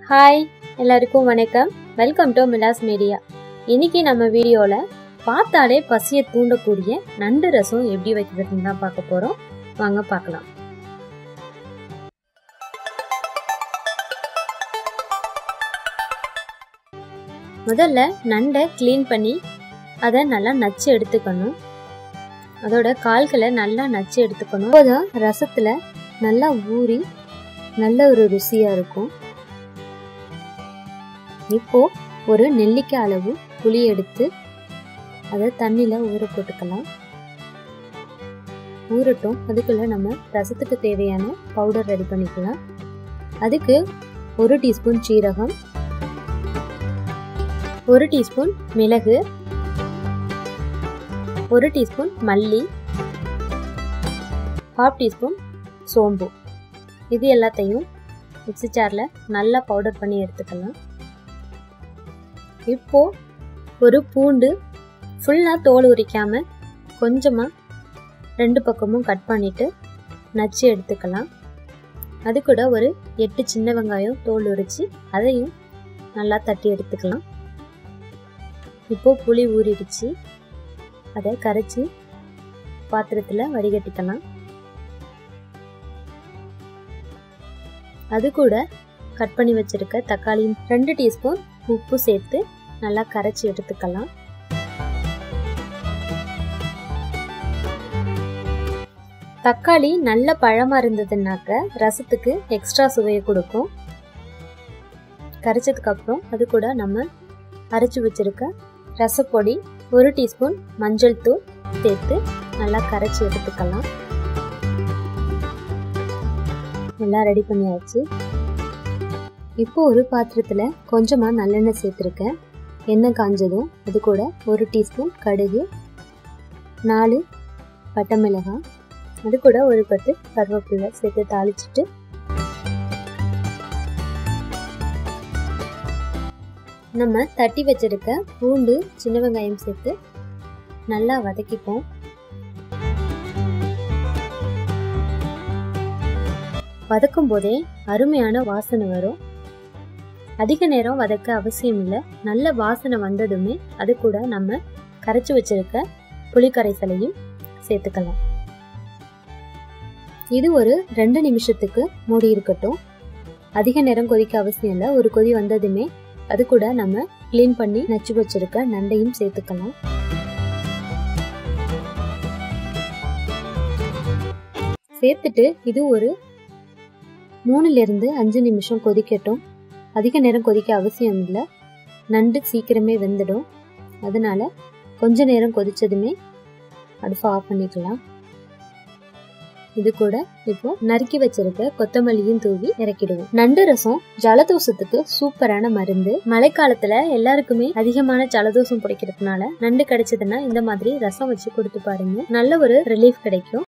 hi எல்லாருக்கும் வணக்கம் welcome to மிலாஸ் media இன்னைக்கு நம்ம வீடியோவில் பார்த்தாலே பசியை தூண்டக்கூடிய நண்டு ரசம் எப்படி வைக்கிறதுன்னு தான் பார்க்க போகிறோம் வாங்க பார்க்கலாம் முதல்ல நண்டை க்ளீன் பண்ணி அதை நல்லா நச்சு எடுத்துக்கணும் அதோட கால்களை நல்லா நச்சு எடுத்துக்கணும் அப்போதான் ரசத்தில் நல்லா ஊறி நல்ல ஒரு ருசியாக இருக்கும் இப்போ ஒரு நெல்லிக்காய் அளவு புளி எடுத்து அதை தண்ணியில் ஊற போட்டுக்கலாம் ஊறட்டும் அதுக்குள்ள நம்ம ரசத்துக்கு தேவையான பவுடர் ரெடி பண்ணிக்கலாம் அதுக்கு ஒரு டீஸ்பூன் சீரகம் ஒரு டீஸ்பூன் மிளகு ஒரு டீஸ்பூன் மல்லி ஹாஃப் டீஸ்பூன் சோம்பு இது எல்லாத்தையும் மிக்சி ஜாரில் நல்லா பவுடர் பண்ணி எடுத்துக்கலாம் இப்போ ஒரு பூண்டு ஃபுல்லாக தோல் உரிக்காம கொஞ்சமாக ரெண்டு பக்கமும் கட் பண்ணிட்டு நச்சு எடுத்துக்கலாம் அது கூட ஒரு எட்டு சின்ன வெங்காயம் தோல் உரிச்சு அதையும் நல்லா தட்டி எடுத்துக்கலாம் இப்போ புளி ஊறிடுச்சு அதை கரைச்சி பாத்திரத்தில் வடிகட்டிக்கலாம் அது கூட கட் பண்ணி வச்சிருக்க தக்காளியும் ரெண்டு டீஸ்பூன் உப்பு சேர்த்து நல்லா கரைச்சி எடுத்துக்கலாம் தக்காளி நல்ல பழமா இருந்ததுனாக்க ரசத்துக்கு எக்ஸ்ட்ரா சுவையை கொடுக்கும் கரைச்சதுக்கு அப்புறம் அது கூட நம்ம அரைச்சி வச்சிருக்க ரசப்பொடி ஒரு டீஸ்பூன் மஞ்சள் தூள் சேர்த்து நல்லா கரைச்சி எடுத்துக்கலாம் எல்லாம் ரெடி பண்ணியாச்சு இப்போ ஒரு பாத்திரத்தில் கொஞ்சமாக நல்லெண்ணெய் சேர்த்துருக்கேன் எண்ணெய் காஞ்சதும் அது கூட ஒரு டீஸ்பூன் கடுகு நாலு பட்டை மிளகாய் அது கூட ஒரு பத்து கருவேப்பிலை சேர்த்து தாளிச்சிட்டு நம்ம தட்டி வச்சிருக்க பூண்டு சின்ன வெங்காயம் சேர்த்து நல்லா வதக்கிப்போம் வதக்கும் போதே அருமையான வாசனை வரும் அதிக நேரம் வதக்க அவசியம் இல்லை நல்ல வாசனை வந்ததுமே அது கூட நம்ம கரைச்சி வச்சிருக்க புளிக்கரைசலையும் சேர்த்துக்கலாம் இது ஒரு ரெண்டு நிமிஷத்துக்கு மூடி இருக்கட்டும் அதிக நேரம் கொதிக்க அவசியம் இல்லை ஒரு கொதி வந்ததுமே அது கூட நம்ம கிளீன் பண்ணி நச்சு வச்சிருக்க நண்டையும் சேர்த்துக்கலாம் சேர்த்துட்டு இது ஒரு மூணுல இருந்து அஞ்சு நிமிஷம் கொதிக்கட்டும் அதிக நேரம் கொதிக்க அவசியம் இல்லை நண்டு சீக்கிரமே வெந்துடும் அதனால கொஞ்ச நேரம் கொதிச்சதுமே அடுப்பை ஆஃப் பண்ணிக்கலாம் இது கூட இப்போ நறுக்கி வச்சிருக்க கொத்தமல்லியும் தூவி இறக்கிடுவோம் நண்டு ரசம் ஜலதோஷத்துக்கு சூப்பரான மருந்து மழைக்காலத்துல எல்லாருக்குமே அதிகமான ஜலதோஷம் பிடிக்கிறதுனால நண்டு கிடைச்சதுன்னா இந்த மாதிரி ரசம் வச்சு கொடுத்து பாருங்க நல்ல ஒரு ரிலீஃப் கிடைக்கும்